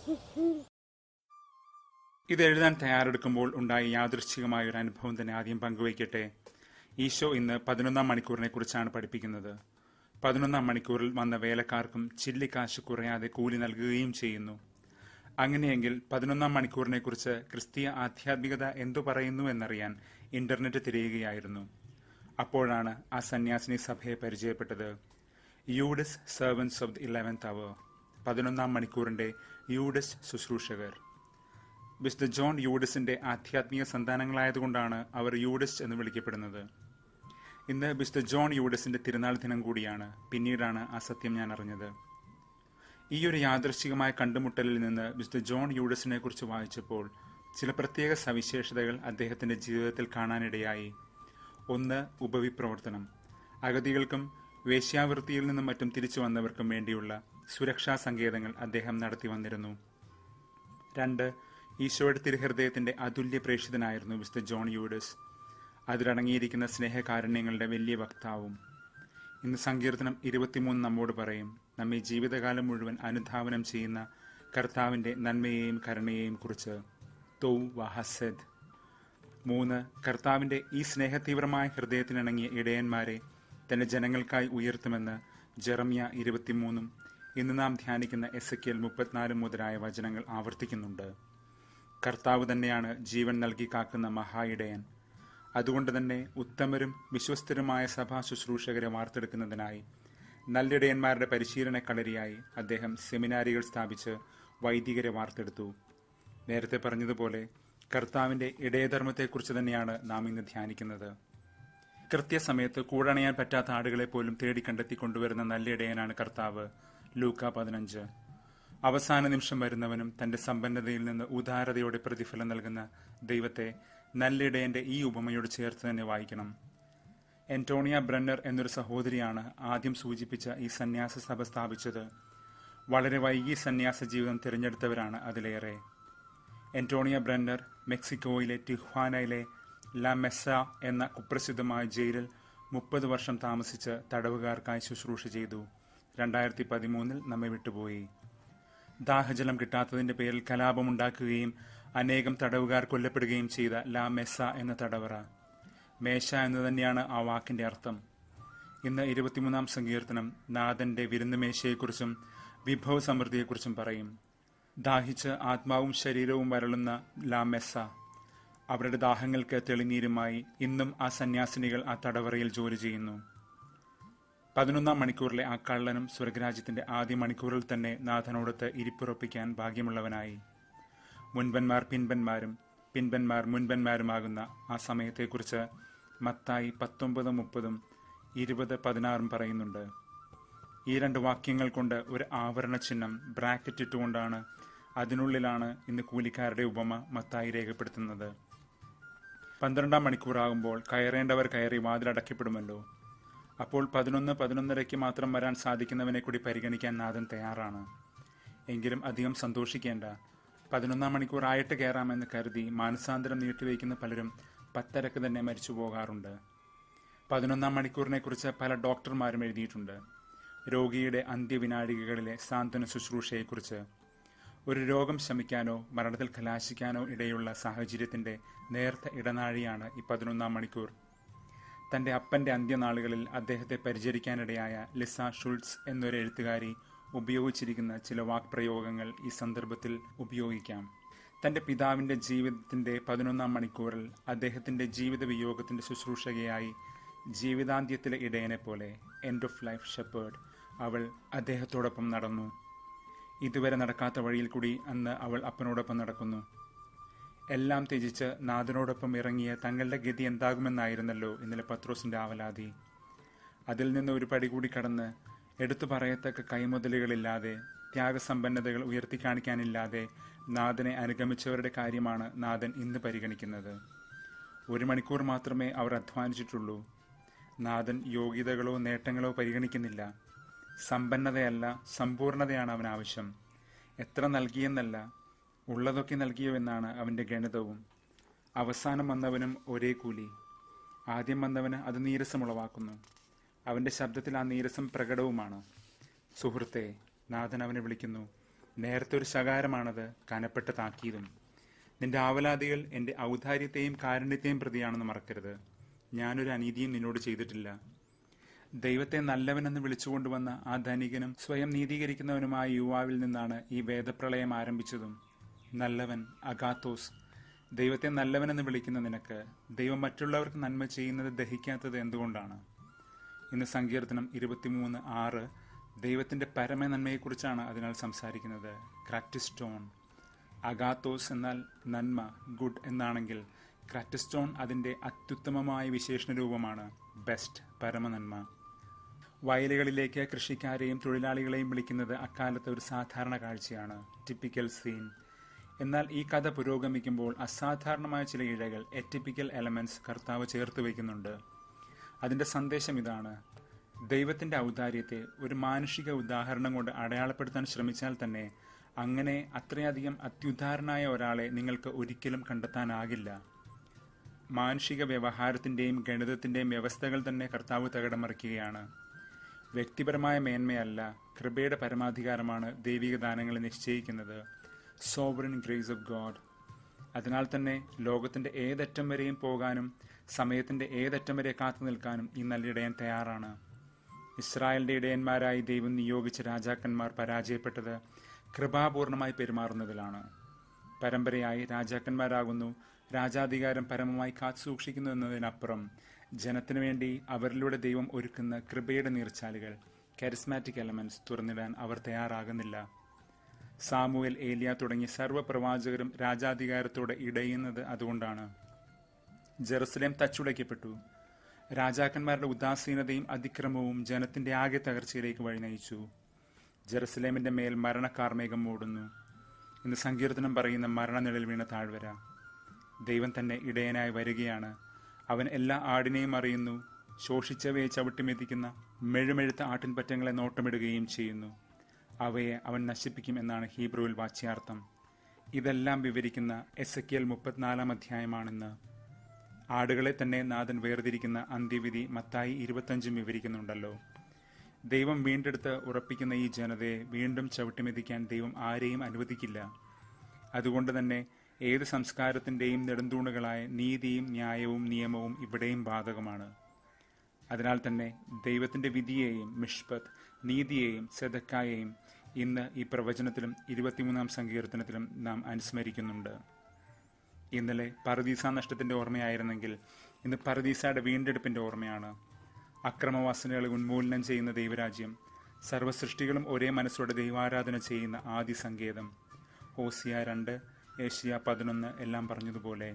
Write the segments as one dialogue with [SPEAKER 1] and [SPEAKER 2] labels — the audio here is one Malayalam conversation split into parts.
[SPEAKER 1] ഇത് എഴുതാൻ തയ്യാറെടുക്കുമ്പോൾ ഉണ്ടായ യാദൃശ്ചികമായ ഒരു അനുഭവം തന്നെ ആദ്യം പങ്കുവയ്ക്കട്ടെ ഈശോ ഇന്ന് പതിനൊന്നാം മണിക്കൂറിനെ കുറിച്ചാണ് പഠിപ്പിക്കുന്നത് പതിനൊന്നാം മണിക്കൂറിൽ വന്ന വേലക്കാർക്കും ചില്ലിക്കാശ് കുറയാതെ കൂലി നൽകുകയും ചെയ്യുന്നു അങ്ങനെയെങ്കിൽ പതിനൊന്നാം മണിക്കൂറിനെ കുറിച്ച് ക്രിസ്തീയ ആധ്യാത്മികത എന്തു പറയുന്നു എന്നറിയാൻ ഇന്റർനെറ്റ് തിരയുകയായിരുന്നു അപ്പോഴാണ് ആ സന്യാസിനി സഭയെ പരിചയപ്പെട്ടത് Eudist servants of the eleventh hour പതിനൊന്നാം മണിക്കൂറിന്റെ യൂഡിസ് ശുശ്രൂഷകർ വിശുദ്ധ ജോൺ യൂഡിസിന്റെ ആധ്യാത്മിക സന്താനങ്ങളായതുകൊണ്ടാണ് അവർ യൂഡിസ്റ്റ് എന്ന് വിളിക്കപ്പെടുന്നത് ഇന്ന് വിശുദ്ധ ജോൺ യൂഡിസിന്റെ തിരുനാൾ ദിനം കൂടിയാണ് പിന്നീടാണ് ആ സത്യം ഞാൻ അറിഞ്ഞത് ഈ ഒരു യാദൃശ്ചികമായ കണ്ടുമുട്ടലിൽ നിന്ന് വിശുദ്ധ ജോൺ യൂഡിസിനെ കുറിച്ച് വായിച്ചപ്പോൾ ചില പ്രത്യേക സവിശേഷതകൾ അദ്ദേഹത്തിന്റെ ജീവിതത്തിൽ കാണാനിടയായി ഒന്ന് ഉപവിപ്രവർത്തനം അഗതികൾക്കും വേശ്യാവൃത്തിയിൽ നിന്നും മറ്റും തിരിച്ചു വന്നവർക്കും വേണ്ടിയുള്ള സുരക്ഷാ സങ്കേതങ്ങൾ അദ്ദേഹം നടത്തി വന്നിരുന്നു രണ്ട് ഈശോയുടെ തിരുഹൃദയത്തിന്റെ അതുല്യ പ്രേക്ഷിതനായിരുന്നു മിസ്റ്റർ ജോൺ യൂഡസ് അതിലടങ്ങിയിരിക്കുന്ന സ്നേഹകാരുണ്യങ്ങളുടെ വലിയ വക്താവും ഇന്ന് സങ്കീർത്തനം ഇരുപത്തിമൂന്ന് നമ്മോട് പറയും നമ്മെ ജീവിതകാലം മുഴുവൻ അനുധാവനം ചെയ്യുന്ന കർത്താവിന്റെ നന്മയെയും കരുണയെയും കുറിച്ച് തൗ വഹസദ് മൂന്ന് കർത്താവിന്റെ ഈ സ്നേഹതീവ്രമായ ഹൃദയത്തിനിണങ്ങിയ ഇടയന്മാരെ തന്റെ ജനങ്ങൾക്കായി ഉയർത്തുമെന്ന് ജെറമ്യ ഇരുപത്തിമൂന്നും ഇന്ന് നാം ധ്യാനിക്കുന്ന എസ് എ മുപ്പത്തിനാലും മുതലായ വചനങ്ങൾ ആവർത്തിക്കുന്നുണ്ട് കർത്താവ് തന്നെയാണ് ജീവൻ നൽകി കാക്കുന്ന മഹാ ഇടയൻ അതുകൊണ്ട് തന്നെ ഉത്തമരും വിശ്വസ്തരുമായ സഭാ ശുശ്രൂഷകരെ വാർത്തെടുക്കുന്നതിനായി നല്ലിടയന്മാരുടെ പരിശീലന കളരിയായി അദ്ദേഹം സെമിനാരികൾ സ്ഥാപിച്ച് വൈദികരെ വാർത്തെടുത്തു നേരത്തെ പറഞ്ഞതുപോലെ കർത്താവിന്റെ ഇടയധർമ്മത്തെക്കുറിച്ച് തന്നെയാണ് നാം ഇന്ന് ധ്യാനിക്കുന്നത് കൃത്യസമയത്ത് കൂടണയാൻ പറ്റാത്ത ആടുകളെ പോലും തേടി കണ്ടെത്തി കൊണ്ടുവരുന്ന നല്ല ഇടയനാണ് കർത്താവ് ലൂക്ക പതിനഞ്ച് അവസാന നിമിഷം വരുന്നവനും തന്റെ സമ്പന്നതയിൽ നിന്ന് ഉദാരതയോടെ പ്രതിഫലം നൽകുന്ന ദൈവത്തെ നല്ലിടയന്റെ ഈ ഉപമയോട് ചേർത്ത് തന്നെ വായിക്കണം എന്റോണിയ ബ്രന്നർ എന്നൊരു സഹോദരിയാണ് ആദ്യം സൂചിപ്പിച്ച ഈ സന്യാസ സഭ സ്ഥാപിച്ചത് വളരെ വൈകി സന്യാസ ജീവിതം തിരഞ്ഞെടുത്തവരാണ് അതിലേറെ എന്റോണിയ ബ്രന്നർ മെക്സിക്കോയിലെ ടിഹ്വാനയിലെ ലാ മെസ്സ എന്ന കുപ്രസിദ്ധമായ ജയിലിൽ മുപ്പത് വർഷം താമസിച്ച് തടവുകാർക്കായി ശുശ്രൂഷ ചെയ്തു രണ്ടായിരത്തി പതിമൂന്നിൽ നമ്മെ വിട്ടുപോയി ദാഹജലം കിട്ടാത്തതിന്റെ പേരിൽ കലാപമുണ്ടാക്കുകയും അനേകം തടവുകാർ കൊല്ലപ്പെടുകയും ചെയ്ത ലാ മെസ്സ എന്ന തടവറ മേശ എന്ന് തന്നെയാണ് ആ വാക്കിന്റെ അർത്ഥം ഇന്ന് ഇരുപത്തിമൂന്നാം സങ്കീർത്തനം നാഥന്റെ വിരുന്നുമേശയെക്കുറിച്ചും വിഭവ സമൃദ്ധിയെക്കുറിച്ചും പറയും ദാഹിച്ച് ആത്മാവും ശരീരവും വരളുന്ന ലാ മെസ്സ അവരുടെ ദാഹങ്ങൾക്ക് തെളിനീരുമായി ഇന്നും ആ സന്യാസിനികൾ ആ തടവറയിൽ ജോലി ചെയ്യുന്നു പതിനൊന്നാം മണിക്കൂറിലെ ആ കള്ളനും സ്വർഗരാജ്യത്തിന്റെ ആദ്യ മണിക്കൂറിൽ തന്നെ നാഥനോടൊത്ത് ഇരിപ്പുറപ്പിക്കാൻ ഭാഗ്യമുള്ളവനായി മുൻപന്മാർ പിൻപന്മാരും പിൻപന്മാർ മുൻപന്മാരുമാകുന്ന ആ സമയത്തെക്കുറിച്ച് മത്തായി പത്തൊമ്പത് മുപ്പതും ഇരുപത് പതിനാറും പറയുന്നുണ്ട് ഈ രണ്ട് വാക്യങ്ങൾ കൊണ്ട് ഒരു ആവരണ ചിഹ്നം ബ്രാക്കറ്റ് ഇട്ടുകൊണ്ടാണ് അതിനുള്ളിലാണ് ഇന്ന് കൂലിക്കാരുടെ ഉപമ മത്തായി രേഖപ്പെടുത്തുന്നത് പന്ത്രണ്ടാം മണിക്കൂറാകുമ്പോൾ കയറേണ്ടവർ കയറി വാതിലടക്കപ്പെടുമല്ലോ അപ്പോൾ പതിനൊന്ന് പതിനൊന്നരയ്ക്ക് മാത്രം വരാൻ സാധിക്കുന്നവനെ കൂടി പരിഗണിക്കാൻ നാഥൻ തയ്യാറാണ് എങ്കിലും അധികം സന്തോഷിക്കേണ്ട പതിനൊന്നാം മണിക്കൂർ ആയിട്ട് കയറാമെന്ന് കരുതി മാനസാന്തരം നീട്ടിവെക്കുന്ന പലരും പത്തരക്ക് തന്നെ മരിച്ചു പോകാറുണ്ട് പതിനൊന്നാം മണിക്കൂറിനെ കുറിച്ച് പല ഡോക്ടർമാരും എഴുതിയിട്ടുണ്ട് രോഗിയുടെ അന്ത്യവിനാഴികകളിലെ സാന്ത്വന ശുശ്രൂഷയെക്കുറിച്ച് ഒരു രോഗം ശമിക്കാനോ മരണത്തിൽ കലാശിക്കാനോ ഇടയുള്ള സാഹചര്യത്തിന്റെ നേർത്ത ഇടനാഴിയാണ് ഈ പതിനൊന്നാം മണിക്കൂർ തന്റെ അപ്പന്റെ അന്ത്യനാളുകളിൽ അദ്ദേഹത്തെ പരിചരിക്കാനിടയായ ലിസ ഷുൾസ് എന്നൊരു എഴുത്തുകാരി ഉപയോഗിച്ചിരിക്കുന്ന ചില വാക്പ്രയോഗങ്ങൾ ഈ സന്ദർഭത്തിൽ ഉപയോഗിക്കാം തന്റെ പിതാവിന്റെ ജീവിതത്തിന്റെ പതിനൊന്നാം മണിക്കൂറിൽ അദ്ദേഹത്തിന്റെ ജീവിത വിയോഗത്തിന്റെ ശുശ്രൂഷകയായി ജീവിതാന്ത്യത്തിലെ ഇടയനെ പോലെ എൻഡ് ഓഫ് ലൈഫ് ഷെപ്പേർഡ് അവൾ അദ്ദേഹത്തോടൊപ്പം നടന്നു ഇതുവരെ നടക്കാത്ത വഴിയിൽ കൂടി അന്ന് അവൾ അപ്പനോടൊപ്പം നടക്കുന്നു എല്ലാം ത്യജിച്ച് നാഥനോടൊപ്പം ഇറങ്ങിയ തങ്ങളുടെ ഗതി എന്താകുമെന്നായിരുന്നല്ലോ ഇന്നലെ പത്രോസിന്റെ ആവലാതി അതിൽ നിന്ന് ഒരു പടി കൂടി കടന്ന് എടുത്തു പറയത്തക്ക കൈമുതലുകളില്ലാതെ ത്യാഗസമ്പന്നതകൾ ഉയർത്തിക്കാണിക്കാനില്ലാതെ നാഥനെ അനുഗമിച്ചവരുടെ കാര്യമാണ് നാഥൻ ഇന്ന് പരിഗണിക്കുന്നത് ഒരു മണിക്കൂർ മാത്രമേ അവർ അധ്വാനിച്ചിട്ടുള്ളൂ നാഥൻ യോഗ്യതകളോ നേട്ടങ്ങളോ പരിഗണിക്കുന്നില്ല സമ്പന്നതയല്ല സമ്പൂർണതയാണ് അവൻ ആവശ്യം എത്ര നൽകിയെന്നല്ല ഉള്ളതൊക്കെ നൽകിയോ എന്നാണ് അവന്റെ ഗണിതവും അവസാനം വന്നവനും ഒരേ കൂലി ആദ്യം വന്നവന് അത് നീരസമുളവാക്കുന്നു അവന്റെ ശബ്ദത്തിൽ ആ നീരസം പ്രകടവുമാണ് സുഹൃത്തെ നാഥൻ അവനെ വിളിക്കുന്നു നേരത്തെ ഒരു ശകാരമാണത് കനപ്പെട്ട താക്കീതും നിന്റെ ആവലാതികൾ എന്റെ ഔദാര്യത്തെയും കാരുണ്യത്തെയും പ്രതിയാണെന്ന് മറക്കരുത് ഞാനൊരു അനീതിയും നിന്നോട് ചെയ്തിട്ടില്ല ദൈവത്തെ നല്ലവനെന്ന് വിളിച്ചുകൊണ്ടുവന്ന ആ ധനികനും സ്വയം നീതീകരിക്കുന്നവനുമായ യുവാവിൽ നിന്നാണ് ഈ വേദപ്രളയം ആരംഭിച്ചതും നല്ലവൻ അഗാത്തോസ് ദൈവത്തെ നല്ലവനെന്ന് വിളിക്കുന്ന നിനക്ക് ദൈവം മറ്റുള്ളവർക്ക് നന്മ ചെയ്യുന്നത് ദഹിക്കാത്തത് എന്തുകൊണ്ടാണ് ഇന്ന് സങ്കീർത്തനം ഇരുപത്തിമൂന്ന് ആറ് ദൈവത്തിന്റെ പരമ നന്മയെക്കുറിച്ചാണ് അതിനാൽ സംസാരിക്കുന്നത് ക്രാക്ടിസ്റ്റോൺ അഗാത്തോസ് എന്നാൽ നന്മ ഗുഡ് എന്നാണെങ്കിൽ ക്രാക്ടിസ്റ്റോൺ അതിന്റെ അത്യുത്തമമായ വിശേഷണ രൂപമാണ് ബെസ്റ്റ് പരമനന്മ വയലുകളിലേക്ക് കൃഷിക്കാരെയും തൊഴിലാളികളെയും വിളിക്കുന്നത് അക്കാലത്തെ ഒരു സാധാരണ കാഴ്ചയാണ് ടിപ്പിക്കൽ സീൻ എന്നാൽ ഈ കഥ പുരോഗമിക്കുമ്പോൾ അസാധാരണമായ ചില ഇഴകൾ എറ്റിപ്പിക്കൽ എലമെന്റ്സ് കർത്താവ് ചേർത്ത് വയ്ക്കുന്നുണ്ട് അതിന്റെ സന്ദേശം ഇതാണ് ദൈവത്തിന്റെ ഔദാര്യത്തെ ഒരു മാനുഷിക ഉദാഹരണം കൊണ്ട് അടയാളപ്പെടുത്താൻ ശ്രമിച്ചാൽ തന്നെ അങ്ങനെ അത്രയധികം അത്യുദാഹരണമായ ഒരാളെ നിങ്ങൾക്ക് ഒരിക്കലും കണ്ടെത്താനാകില്ല മാനുഷിക വ്യവഹാരത്തിന്റെയും ഗണിതത്തിന്റെയും വ്യവസ്ഥകൾ തന്നെ കർത്താവ് തകിടമറിക്കുകയാണ് വ്യക്തിപരമായ മേന്മയല്ല കൃപയുടെ പരമാധികാരമാണ് ദൈവിക ദാനങ്ങളെ നിശ്ചയിക്കുന്നത് സോവറിൻ ഗ്രേസ് ഓഫ് ഗോഡ് അതിനാൽ തന്നെ ലോകത്തിന്റെ ഏതറ്റം വരെയും പോകാനും സമയത്തിന്റെ ഏതറ്റം വരെ കാത്തു നിൽക്കാനും ഈ നല്ല ഇടയൻ തയ്യാറാണ് ഇസ്രായേലിന്റെ ഇടയന്മാരായി ദൈവം നിയോഗിച്ച രാജാക്കന്മാർ പരാജയപ്പെട്ടത് കൃപാപൂർണമായി പെരുമാറുന്നതിലാണ് പരമ്പരയായി രാജാക്കന്മാരാകുന്നു രാജാധികാരം പരമമായി കാത്തുസൂക്ഷിക്കുന്നു എന്നതിനപ്പുറം ജനത്തിനു വേണ്ടി അവരിലൂടെ ദൈവം ഒരുക്കുന്ന കൃപയുടെ നീർച്ചാലുകൾ കരിസ്മാറ്റിക് എലമെന്റ്സ് തുറന്നിടാൻ അവർ തയ്യാറാകുന്നില്ല സാമുവൽ ഏലിയ തുടങ്ങിയ സർവ്വപ്രവാചകരും രാജാധികാരത്തോടെ ഇടയുന്നത് അതുകൊണ്ടാണ് ജെറുസലേം തച്ചുടയ്ക്കപ്പെട്ടു രാജാക്കന്മാരുടെ ഉദാസീനതയും അതിക്രമവും ജനത്തിന്റെ ആകെ തകർച്ചയിലേക്ക് വഴി നയിച്ചു ജെറുസലേമിന്റെ മേൽ മരണകാർമേഘം മൂടുന്നു ഇന്ന് സങ്കീർത്തനം പറയുന്ന മരണനിഴൽ വീണ താഴ്വര ദൈവം തന്നെ ഇടയനായി വരികയാണ് അവൻ എല്ലാ ആടിനെയും അറിയുന്നു ശോഷിച്ചവയെ ചവിട്ടിമെതിക്കുന്ന മെഴുമെഴുത്ത ആട്ടിൻപറ്റങ്ങളെ നോട്ടമിടുകയും ചെയ്യുന്നു അവയെ അവൻ നശിപ്പിക്കും എന്നാണ് ഹീബ്രുവിൽ വാച്യാർത്ഥം ഇതെല്ലാം വിവരിക്കുന്ന എസ് എ മുപ്പത്തിനാലാം അധ്യായമാണെന്ന് ആടുകളെ തന്നെ നാഥൻ വേർതിരിക്കുന്ന അന്ത്യവിധി മത്തായി ഇരുപത്തഞ്ചും വിവരിക്കുന്നുണ്ടല്ലോ ദൈവം വീണ്ടെടുത്ത് ഉറപ്പിക്കുന്ന ഈ ജനതയെ വീണ്ടും ചവിട്ടിമെതിക്കാൻ ദൈവം ആരെയും അനുവദിക്കില്ല അതുകൊണ്ട് തന്നെ ഏത് സംസ്കാരത്തിന്റെയും നെടുന്തൂണുകളായ നീതിയും ന്യായവും നിയമവും ഇവിടെയും ബാധകമാണ് അതിനാൽ തന്നെ ദൈവത്തിന്റെ വിധിയെയും മിഷ്പത്ത് നീതിയെയും സെതക്കായെയും ഇന്ന് ഈ പ്രവചനത്തിലും ഇരുപത്തിമൂന്നാം സങ്കീർത്തനത്തിലും നാം അനുസ്മരിക്കുന്നുണ്ട് ഇന്നലെ പർദീസ നഷ്ടത്തിന്റെ ഓർമ്മയായിരുന്നെങ്കിൽ ഇന്ന് പർദീസയുടെ വീണ്ടെടുപ്പിന്റെ ഓർമ്മയാണ് അക്രമവാസനകളെ ഉന്മൂലനം ചെയ്യുന്ന ദൈവരാജ്യം സർവസൃഷ്ടികളും ഒരേ മനസ്സോടെ ദൈവാരാധന ചെയ്യുന്ന ആദ്യ സങ്കേതം ഓസിയ രണ്ട് ഏഷ്യ പതിനൊന്ന് എല്ലാം പറഞ്ഞതുപോലെ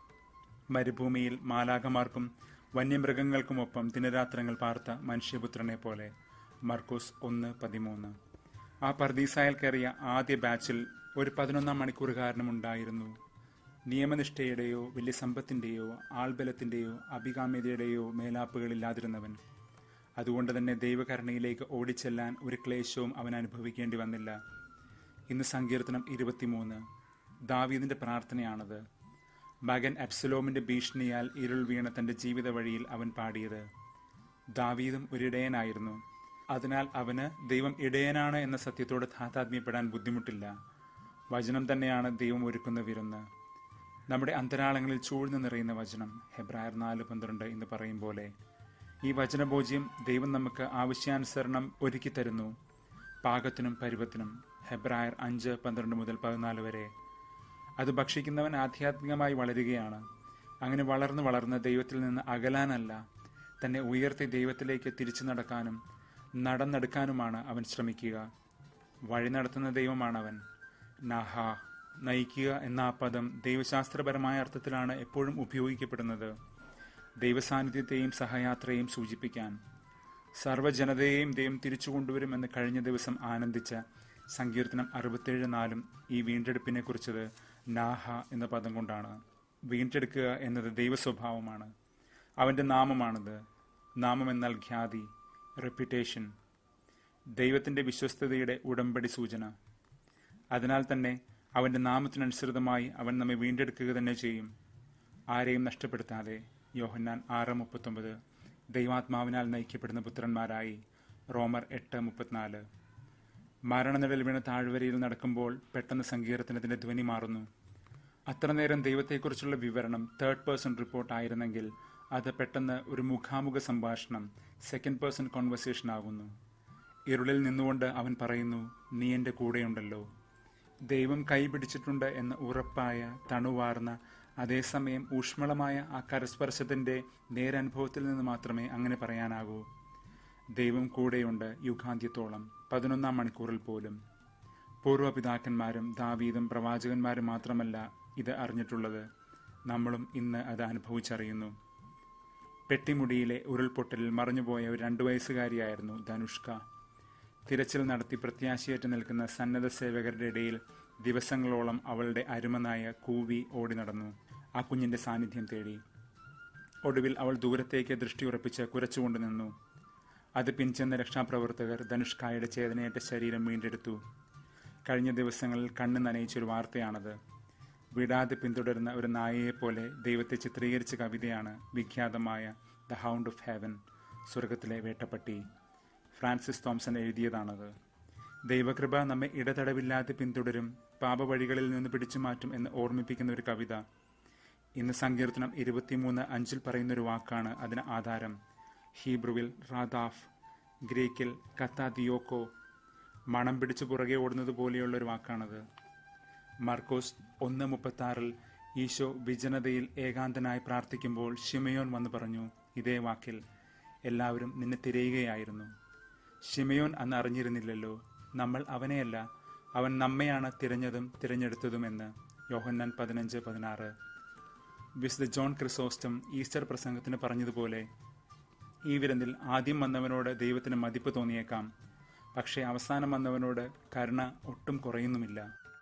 [SPEAKER 1] മരുഭൂമിയിൽ മാലാകമാർക്കും വന്യമൃഗങ്ങൾക്കുമൊപ്പം ദിനരാത്രങ്ങൾ പാർത്ത മനുഷ്യപുത്രനെ പോലെ മർക്കോസ് ഒന്ന് പതിമൂന്ന് ആ പർദീസായിൽ കയറിയ ആദ്യ ബാച്ചിൽ ഒരു പതിനൊന്നാം മണിക്കൂറുകാരനും ഉണ്ടായിരുന്നു നിയമനിഷ്ഠയുടെയോ വലിയ സമ്പത്തിന്റെയോ ആൾബലത്തിന്റെയോ അഭികാമ്യതയുടെയോ മേലാപ്പുകളില്ലാതിരുന്നവൻ അതുകൊണ്ട് തന്നെ ദൈവകരുണയിലേക്ക് ഓടിച്ചെല്ലാൻ ഒരു ക്ലേശവും അവൻ അനുഭവിക്കേണ്ടി വന്നില്ല ഇന്ന് സങ്കീർത്തനം ഇരുപത്തിമൂന്ന് ദാവീദിന്റെ പ്രാർത്ഥനയാണത് മകൻ അബ്സലോമിന്റെ ഭീഷണിയാൽ ഇരുൾ വീണ തന്റെ ജീവിത വഴിയിൽ അവൻ പാടിയത് ദാവീദും ഒരിടയനായിരുന്നു അതിനാൽ അവന് ദൈവം ഇടയനാണ് എന്ന സത്യത്തോട് താതാത്മ്യപ്പെടാൻ ബുദ്ധിമുട്ടില്ല വചനം തന്നെയാണ് ദൈവം ഒരുക്കുന്ന വിരുന്ന് നമ്മുടെ അന്തരാളങ്ങളിൽ ചൂഴ്ന്നു നിറയുന്ന വചനം ഹെബ്രായർ നാല് പന്ത്രണ്ട് എന്ന് പറയും പോലെ ഈ വചനബോധ്യം ദൈവം നമുക്ക് ആവശ്യാനുസരണം ഒരുക്കി തരുന്നു പാകത്തിനും പരുവത്തിനും ഹെബ്രായർ അഞ്ച് പന്ത്രണ്ട് മുതൽ പതിനാല് വരെ അത് ഭക്ഷിക്കുന്നവൻ ആധ്യാത്മികമായി വളരുകയാണ് അങ്ങനെ വളർന്നു വളർന്ന് ദൈവത്തിൽ നിന്ന് അകലാനല്ല തന്നെ ഉയർത്തി ദൈവത്തിലേക്ക് തിരിച്ചു നടക്കാനും നടന്നെടുക്കാനുമാണ് അവൻ ശ്രമിക്കുക വഴി നടത്തുന്ന ദൈവമാണ് അവൻ നഹ നയിക്കുക എന്ന ആ പദം ദൈവശാസ്ത്രപരമായ അർത്ഥത്തിലാണ് എപ്പോഴും ഉപയോഗിക്കപ്പെടുന്നത് ദൈവസാന്നിധ്യത്തെയും സഹയാത്രയെയും സൂചിപ്പിക്കാൻ സർവ്വജനതയെയും ദൈവം തിരിച്ചു കൊണ്ടുവരുമെന്ന് കഴിഞ്ഞ ദിവസം ആനന്ദിച്ച സങ്കീർത്തനം അറുപത്തേഴ് നാലും ഈ വീണ്ടെടുപ്പിനെ കുറിച്ചത് നാഹ എന്ന പദം കൊണ്ടാണ് വീണ്ടെടുക്കുക എന്നത് ദൈവസ്വഭാവമാണ് അവന്റെ നാമമാണത് നാമം എന്നാൽ ഖ്യാതി റെപ്യൂട്ടേഷൻ ദൈവത്തിന്റെ വിശ്വസ്തതയുടെ ഉടമ്പടി സൂചന അതിനാൽ തന്നെ അവന്റെ നാമത്തിനനുസൃതമായി അവൻ നമ്മെ വീണ്ടെടുക്കുക തന്നെ ചെയ്യും ആരെയും നഷ്ടപ്പെടുത്താതെ യോഹന്നാൻ ആറ് മുപ്പത്തൊമ്പത് ദൈവാത്മാവിനാൽ നയിക്കപ്പെടുന്ന പുത്രന്മാരായി റോമർ എട്ട് മുപ്പത്തിനാല് മരണനിഴൽ വീണ താഴ്വരയിൽ നടക്കുമ്പോൾ പെട്ടെന്ന് സങ്കീർത്തനത്തിന്റെ ധ്വനി മാറുന്നു അത്ര നേരം ദൈവത്തെക്കുറിച്ചുള്ള വിവരണം തേർഡ് പേഴ്സൺ റിപ്പോർട്ട് ആയിരുന്നെങ്കിൽ അത് പെട്ടെന്ന് ഒരു മുഖാമുഖ സംഭാഷണം സെക്കൻഡ് പേഴ്സൺ കോൺവെർസേഷൻ ആകുന്നു ഇരുളിൽ നിന്നുകൊണ്ട് അവൻ പറയുന്നു നീ എൻ്റെ കൂടെയുണ്ടല്ലോ ദൈവം കൈപിടിച്ചിട്ടുണ്ട് എന്ന ഉറപ്പായ തണുവാർന്ന അതേസമയം ഊഷ്മളമായ ആ കരസ്പർശത്തിന്റെ നേരനുഭവത്തിൽ നിന്ന് മാത്രമേ അങ്ങനെ പറയാനാകൂ ദൈവം കൂടെയുണ്ട് യുഗാന്ത്യത്തോളം പതിനൊന്നാം മണിക്കൂറിൽ പോലും പൂർവ്വപിതാക്കന്മാരും ദാവീദും പ്രവാചകന്മാരും മാത്രമല്ല ഇത് അറിഞ്ഞിട്ടുള്ളത് നമ്മളും ഇന്ന് അത് അനുഭവിച്ചറിയുന്നു പെട്ടിമുടിയിലെ ഉരുൾപൊട്ടലിൽ മറഞ്ഞുപോയ ഒരു രണ്ടു വയസ്സുകാരിയായിരുന്നു ധനുഷ്ക തിരച്ചിൽ നടത്തി പ്രത്യാശയേറ്റ് നിൽക്കുന്ന സന്നദ്ധ സേവകരുടെ ഇടയിൽ ദിവസങ്ങളോളം അവളുടെ അരുമനായ കൂവി ഓടി നടന്നു ആ കുഞ്ഞിന്റെ സാന്നിധ്യം തേടി ഒടുവിൽ അവൾ ദൂരത്തേക്ക് ദൃഷ്ടി ഉറപ്പിച്ച് കുരച്ചുകൊണ്ട് നിന്നു അത് പിൻചെന്ന രക്ഷാപ്രവർത്തകർ ധനുഷ്കായുടെ ചേതനയേറ്റ ശരീരം വീണ്ടെടുത്തു കഴിഞ്ഞ ദിവസങ്ങളിൽ കണ്ണ് നനയിച്ചൊരു വാർത്തയാണത് വിടാതെ പിന്തുടരുന്ന ഒരു നായയെപ്പോലെ ദൈവത്തെ ചിത്രീകരിച്ച കവിതയാണ് വിഖ്യാതമായ ദ ഹൗണ്ട് ഓഫ് ഹെവൻ സ്വർഗത്തിലെ വേട്ടപ്പട്ടി ഫ്രാൻസിസ് തോംസൺ എഴുതിയതാണത് ദൈവകൃപ നമ്മെ ഇടതടവില്ലാതെ പിന്തുടരും പാപവഴികളിൽ നിന്ന് പിടിച്ചു മാറ്റും എന്ന് ഓർമ്മിപ്പിക്കുന്ന ഒരു കവിത ഇന്ന് സങ്കീർത്തനം ഇരുപത്തിമൂന്ന് അഞ്ചിൽ പറയുന്നൊരു വാക്കാണ് അതിന് ആധാരം ഹീബ്രുവിൽ റാദാഫ് ഗ്രീക്കിൽ കത്താദിയോക്കോ മണം പിടിച്ചു പുറകെ ഓടുന്നത് പോലെയുള്ള ഒരു വാക്കാണത് മാർക്കോസ് ഒന്ന് മുപ്പത്തി ഈശോ വിജനതയിൽ ഏകാന്തനായി പ്രാർത്ഥിക്കുമ്പോൾ ഷിമയോൻ വന്ന് പറഞ്ഞു ഇതേ വാക്കിൽ എല്ലാവരും നിന്നെ തിരയുകയായിരുന്നു ഷിമയോൻ അന്ന് അറിഞ്ഞിരുന്നില്ലല്ലോ നമ്മൾ അവനെയല്ല അവൻ നമ്മെയാണ് തിരഞ്ഞതും തിരഞ്ഞെടുത്തതുമെന്ന് യോഹന്നാൻ പതിനഞ്ച് പതിനാറ് വിശുദ്ധ ജോൺ ക്രിസോസ്റ്റം ഈസ്റ്റർ പ്രസംഗത്തിന് പറഞ്ഞതുപോലെ ഈ വിരുന്നിൽ ആദ്യം വന്നവനോട് ദൈവത്തിന് മതിപ്പ് തോന്നിയേക്കാം പക്ഷേ അവസാനം വന്നവനോട് കരുണ ഒട്ടും കുറയുന്നുമില്ല